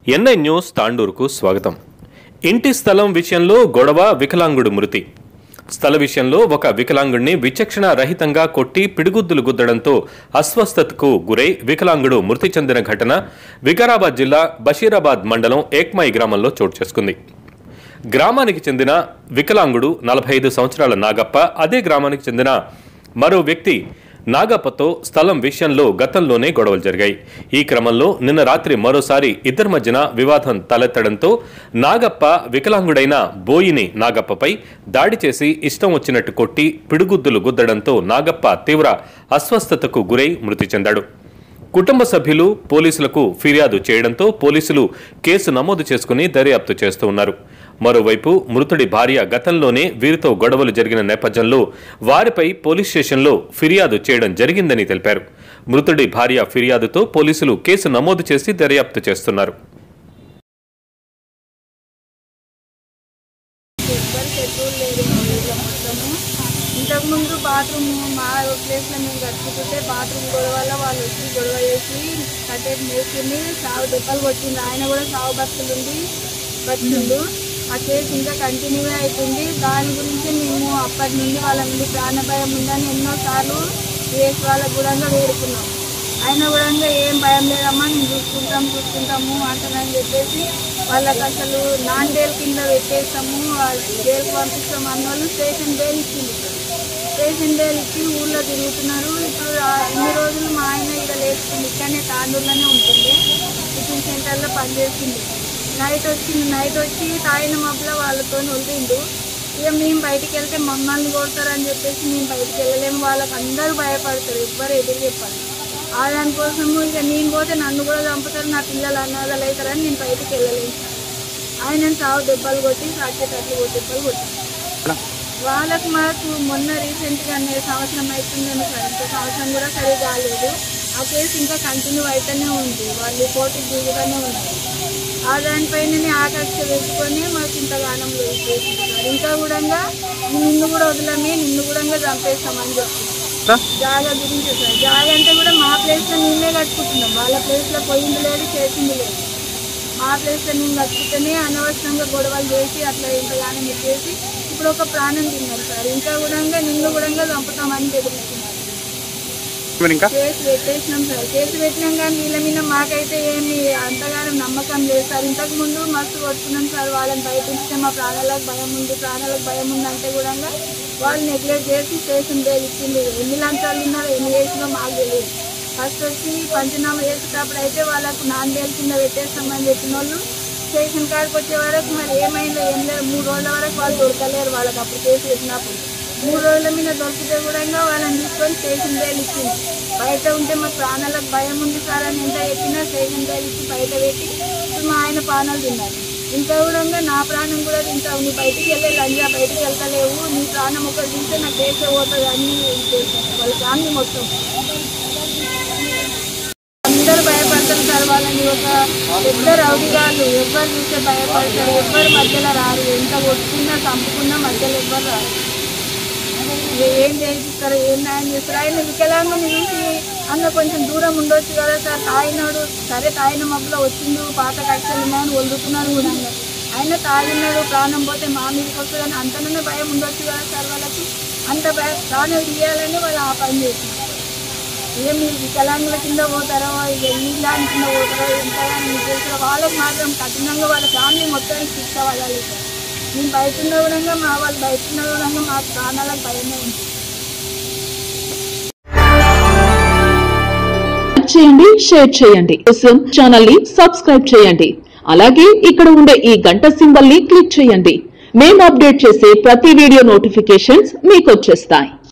NI news తాండూరుకు స్వాగతం ఇంటి స్థలం విషయంలో గొడవ వికలాంగుడు మృతి స్థల విషయంలో ఒక వికలాంగుడిని విచక్షణ రహితంగా కొట్టి పిడిగుద్దులు గుద్దడంతో అస్వస్థతకు గురై వికలాంగుడు మృతి చెందిన ఘటన వికారాబాద్ జిల్లా బషీరాబాద్ మండలం ఏక్మాయి గ్రామంలో చోటు చేసుకుంది గ్రామానికి చెందిన వికలాంగుడు నలభై ఐదు సంవత్సరాల నాగప్ప అదే గ్రామానికి చెందిన మరో వ్యక్తి నాగప్పతో స్థలం విషయంలో గతంలోనే గొడవలు జరిగాయి ఈ క్రమంలో నిన్న రాత్రి మరోసారి ఇద్దరి మధ్యన వివాదం తలెత్తడంతో నాగప్ప వికలాంగుడైన బోయిని నాగప్పపై దాడి చేసి ఇష్టం వచ్చినట్టు కొట్టి పిడుగుద్దులు గుద్దడంతో నాగప్ప తీవ్ర అస్వస్థతకు గురై మృతి చెందాడు కుటుంబ సభ్యులు పోలీసులకు ఫిర్యాదు చేయడంతో పోలీసులు కేసు నమోదు చేసుకుని దర్యాప్తు చేస్తూ ఉన్నారు మరోవైపు మృతుడి భార్య గతంలోనే వీరితో గొడవలు జరిగిన నేపథ్యంలో వారిపై పోలీస్ స్టేషన్లో ఫిర్యాదు చేయడం జరిగిందని తెలిపారు మృతుడి భార్య ఫిర్యాదుతో పోలీసులు కేసు నమోదు చేసి దర్యాప్తు చేస్తున్నారు ఎవ్వరు పెట్రోల్ లేదు మా ఊళ్ళో మొత్తము ఇంతకుముందు బాత్రూమ్ మా ప్లేస్లో మేము కట్టుకుంటుంటే బాత్రూమ్ గొడవ వల్ల వాళ్ళు వచ్చి గొడవ చేసి కట్టేపు మేసుకుని సాగు దెబ్బలు కొట్టింది ఆయన కూడా సాగు బతుకులుండి బతికిండు ఆ కేసు ఇంకా కంటిన్యూ అవుతుంది దాని గురించి మేము అప్పటి నుండి వాళ్ళ నుండి ప్రాణ భయం ఉందని ఎన్నోసార్లు కేసు వాళ్ళకు కూడా వేడుకున్నాం అయినా కూడా ఏం భయం లేదమ్మా మేము చూసుకుంటాం చూసుకుంటాము అంటానని చెప్పేసి వాళ్ళకి అసలు నాన్ బెయిల్ కింద పెట్టేస్తాము బెయిల్కి పంపిస్తాం అన్న వాళ్ళు స్టేషన్ బెయిల్ ఇచ్చింది స్టేషన్ బెయిల్ ఇచ్చి ఊళ్ళో తిరుగుతున్నారు ఇప్పుడు ఆ ఇన్ని రోజులు మా ఆయన ఇక్కడ లేస్తుంది ఇక్కడనే తాండూరులోనే ఉంటుంది టిఫిన్ సెంటర్లో పనిచేస్తుంది నైట్ వచ్చింది నైట్ వచ్చి తాగిన మబ్బులో వాళ్ళతో వదిలిండు ఇక మేము బయటికి వెళ్తే మమ్మల్ని కొడతారని చెప్పేసి మేము బయటికి వెళ్ళలేము వాళ్ళకి అందరూ భయపడతారు ఎవ్వరు ఎదురు చెప్పాలి ఆ దానికోసము ఇక నేను పోతే నన్ను కూడా చంపుతారు నా పిల్లలు అనాథలు అవుతారని నేను బయటికి వెళ్ళలేను ఆయన సాగు దెబ్బలు కొట్టి సాక్షేటట్లు కొట్టి దెబ్బలు కొట్టాను వాళ్ళకు మాకు మొన్న రీసెంట్గా సంవత్సరం అవుతుందని సార్ ఇంకో సంవత్సరం కూడా సరి కాలేదు ఆ కేసు ఇంకా కంటిన్యూ అవుతూనే ఉంది వాళ్ళు కోర్టుకు దిగుతూనే ఉన్నారు ఆ దానిపైన ఆకర్ష వేసుకొని మాకు ఇంతగానం చేస్తున్నారు ఇంకా కూడా నిన్ను కూడా వదలమే నిన్ను కూడా చంపేస్తామని చెప్తున్నారు జాగా గురించి సార్ జాగా అంటే కూడా మా ప్లేస్లో మేమే కట్టుకుంటున్నాం వాళ్ళ ప్లేస్లో పోయింది లేదు చేసింది లేదు మా ప్లేస్లో మేము కట్టుకుంటేనే అనవసరంగా గొడవలు చేసి అట్లా ఇంతగానో చేసి ఇప్పుడు ఒక ప్రాణం తిన్నారు సార్ ఇంకా కూడా నిన్ను కూడా చంపుతామని బెదిరిస్తున్నారు మరి ఇంకా కేసు పెట్టేసినాం సార్ కేసు పెట్టినాం కానీ వీళ్ళ మీద మాకైతే ఏమి అంతగానో నమ్మకం లేదు సార్ ఇంతకు ముందు మస్తు కొట్టుకున్నాం సార్ వాళ్ళని బయట ఉంచితే మా ప్రాణాలకు భయం ఉంది ప్రాణాలకు భయం ఉంది అంటే కూడా వాళ్ళు నెగ్లెక్ట్ చేసి స్టేషన్ బెయిల్ ఇచ్చింది ఎన్ని లంచాలు ఉన్నారో ఎన్ని వేసినా మాకు తెలియదు ఫస్ట్ వచ్చి పంచనామా చేసేటప్పుడు అయితే వాళ్ళకు నాన్ బెయిల్ కింద పెట్టేస్తామని చెప్పిన వాళ్ళు స్టేషన్ కాడికి వచ్చే వరకు మరి ఏమైందో ఏం లేదు మూడు రోజుల వరకు వాళ్ళు దొరకలేరు వాళ్ళకి అప్పుడు కేసు పెట్టినప్పుడు మూడు రోజుల మీద దొరికితే కూడా వాళ్ళని తీసుకొని స్టేషన్ బెయిల్ ఇచ్చింది బయట ఉంటే మా ప్రాణాలకు భయం ఉంది సార్ అని ఎంత చెప్పినా స్టేషన్ బెయిల్ ఇచ్చి బయట పెట్టి ఇప్పుడు మా ఆయన ప్రాణాలు తిన్నారు ఇంకా కూడా నా ప్రాణం కూడా తింటావు నీ బయటికి వెళ్ళే లంజా బయటికి వెళ్తలేవు నీ ప్రాణం ఒకటి తింటే నాకు కేసే పోతుంది అని చేశాను వాళ్ళ ఫ్యామిలీ మొత్తం అందరూ భయపడతారు సార్ వాళ్ళని ఒక పెద్ద రౌడిగాళ్ళు ఎవ్వరు చూస్తే భయపడతారు ఎవ్వరు మధ్యలో రారు ఎంత కొట్టుకున్నా చంపుకున్నా మధ్యలో ఎవ్వరు రారు ఏ- ఏం చేయిస్తారు ఏం న్యాయం చేస్తారు ఆయన వికలాంగుని చూసి అన్న కొంచెం దూరం ఉండొచ్చు కదా సార్ తాగినాడు సరే తాగిన మబ్బులో వచ్చిండు పాత కక్షలు ఉన్నాయని వదులుతున్నారు కూడా అన్నారు ఆయన తాగినాడు ప్రాణం పోతే మా మీదకి వస్తుందని అంతలోనే భయం ఉండొచ్చు కదా సార్ వాళ్ళకి అంత భయం ప్రాణం తీయాలని వాళ్ళు ఆ పని చేసినారు ఏం మీరు వికలాంగుల కింద పోతారో ఇక ఇలాంటి కింద పోతారో ఎంతగా మీరు చేస్తారో వాళ్ళకి మాత్రం కఠినంగా వాళ్ళ ఫ్యామిలీ మొత్తానికి శిక్ష పడాలి సార్ మేము బయట ఉన్న కూడా మా వాళ్ళు బయట ఉన్న కూడా మా ప్రాణాలకు భయమే ఉంది లైక్ చేయండి షేర్ చేయండి కోసం ఛానల్ ని సబ్స్క్రైబ్ చేయండి అలాగే ఇక్కడ ఉండే ఈ గంట సింబల్ ని క్లిక్ చేయండి మేము అప్డేట్ చేసే ప్రతి వీడియో నోటిఫికేషన్స్ మీకు వచ్చేస్తాయి